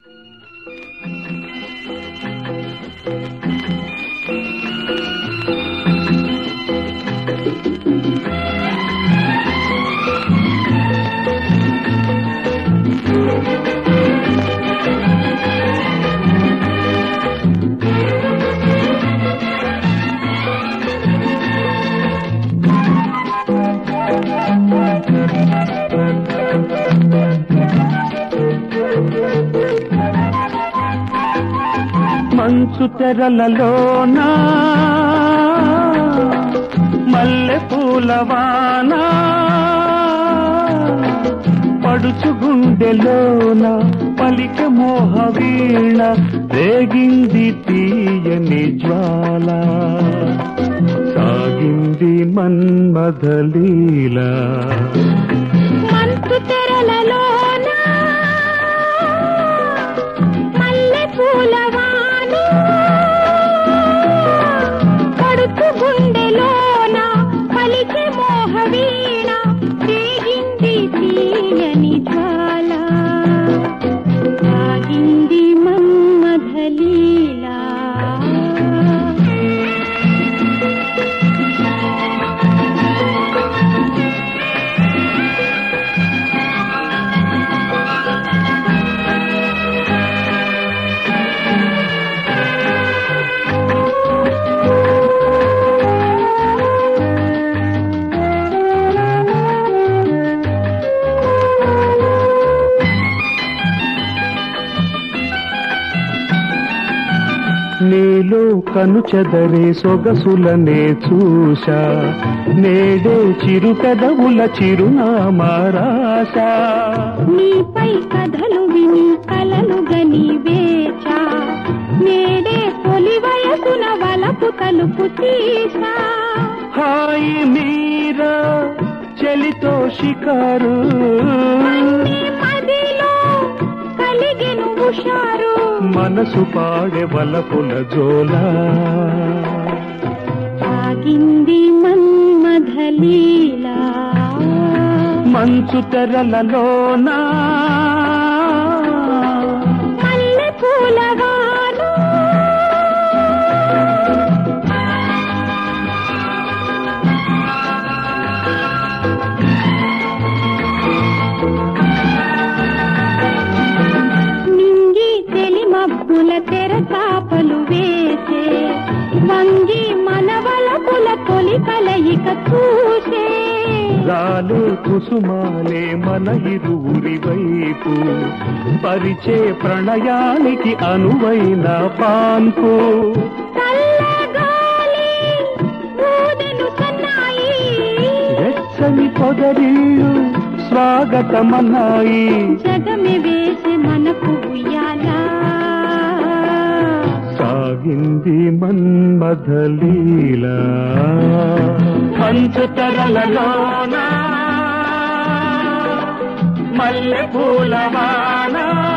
మంచు తెరలలోన మల్లె పూలవాన పడుచు గుండెలోన పలిక మోహ వీణ రేగింది తీయని జ్వాల సాగింది మన్మథలీలా మంచు తెరలలోన మల్లె పూలవాన పడుచు గుండెలోన పలికి మోహ వీణ రేగింది తీయని జ్వాల సాగింది మన్మథలీలా నీలో కను చెదరే సొగసులనే చూశా నేడే చిరు పెదవుల చిరునామా రాశా నీపై కథలు విని కలలు గని వేచా నేడే తొలి వయసున వలపు తలుపు తీసా హాయి మీరా చలితో షికారు నీ మదిలో కలిగెను హుషారు మనసు పాడే వలపుల జోలా సాగింది మన్మథలీలా మంచు తెరలలోనా మల్లె పూలవాను నింగి తెలి మబ్బుల తెర చాపలు వేసే వంగి మనవలపుల తొలి కలయిక చూసే రాలే కుసుమాలే మన ఇరువురి వైపు పరిచే ప్రణయానికి అనువైన పాన్పు చల్లగాలి ఊదెను సన్నాయి వెచ్చని పొదరిల్లు స్వాగతమన్నాయి జగమి వేసే మనకు ఉయ్యాలా సాగింది మన్మథలీలా పంచతరలలోన మల్లె పూలవానా